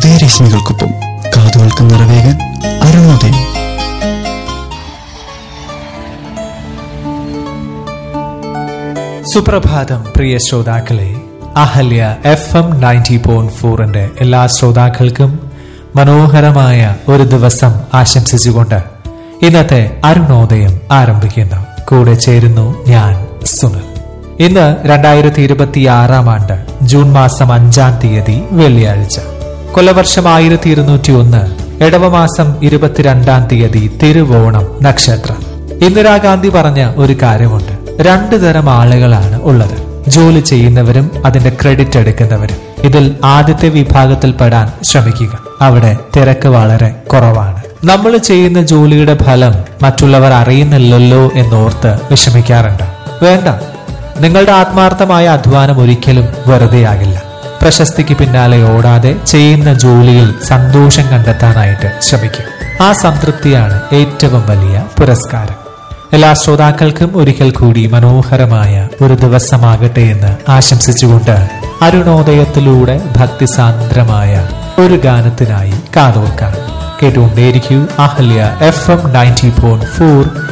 ഉദയരശ്മികൾക്കൊപ്പം കാതുകൾക്ക് നിറവേകാൻ അരുണോദയം സുപ്രഭാതം പ്രിയ ശ്രോതാക്കളെ Ahalya F M ninety point ഫോറിന്റെ എല്ലാ ശ്രോതാക്കൾക്കും മനോഹരമായ ഒരു ദിവസം ആശംസിച്ചുകൊണ്ട് ഇന്നത്തെ അരുണോദയം ആരംഭിക്കുന്നു കൂടെ ചേരുന്നു ഞാൻ സുനിൽ ഇന്ന് രണ്ടായിരത്തി ഇരുപത്തി ആറാം ആണ്ട് ജൂൺ മാസം അഞ്ചാം തീയതി വെള്ളിയാഴ്ച കൊല്ലവർഷം ആയിരത്തി ഇരുന്നൂറ്റി ഒന്ന് ഇടവമാസം ഇരുപത്തിരണ്ടാം തീയതി തിരുവോണം നക്ഷത്രം ഇന്ദിരാഗാന്ധി പറഞ്ഞ ഒരു കാര്യമുണ്ട് രണ്ടു തരം ആളുകളാണ് ഉള്ളത് ജോലി ചെയ്യുന്നവരും അതിന്റെ ക്രെഡിറ്റ് എടുക്കുന്നവരും ഇതിൽ ആദ്യത്തെ വിഭാഗത്തിൽ പെടാൻ ശ്രമിക്കുക അവിടെ തിരക്ക് വളരെ കുറവാണ് നമ്മൾ ചെയ്യുന്ന ജോലിയുടെ ഫലം മറ്റുള്ളവർ അറിയുന്നില്ലല്ലോ എന്നോർത്ത് വിഷമിക്കാറുണ്ട് വേണ്ട നിങ്ങളുടെ ആത്മാർത്ഥമായ അധ്വാനം ഒരിക്കലും വെറുതെയാകില്ല പ്രശസ്തിക്ക് പിന്നാലെ ഓടാതെ ചെയ്യുന്ന ജോലിയിൽ സന്തോഷം കണ്ടെത്താനായിട്ട് ശ്രമിക്കും ആ സംതൃപ്തിയാണ് ഏറ്റവും വലിയ പുരസ്കാരം എല്ലാ ശ്രോതാക്കൾക്കും ഒരിക്കൽ കൂടി മനോഹരമായ ഒരു ദിവസമാകട്ടെ എന്ന് ആശംസിച്ചുകൊണ്ട് അരുണോദയത്തിലൂടെ ഭക്തിസാന്ദ്രമായ ഒരു ഗാനത്തിനായി കാതോർക്കാം കേട്ടുകൊണ്ടേയിരിക്കൂ Ahalya F M ninety four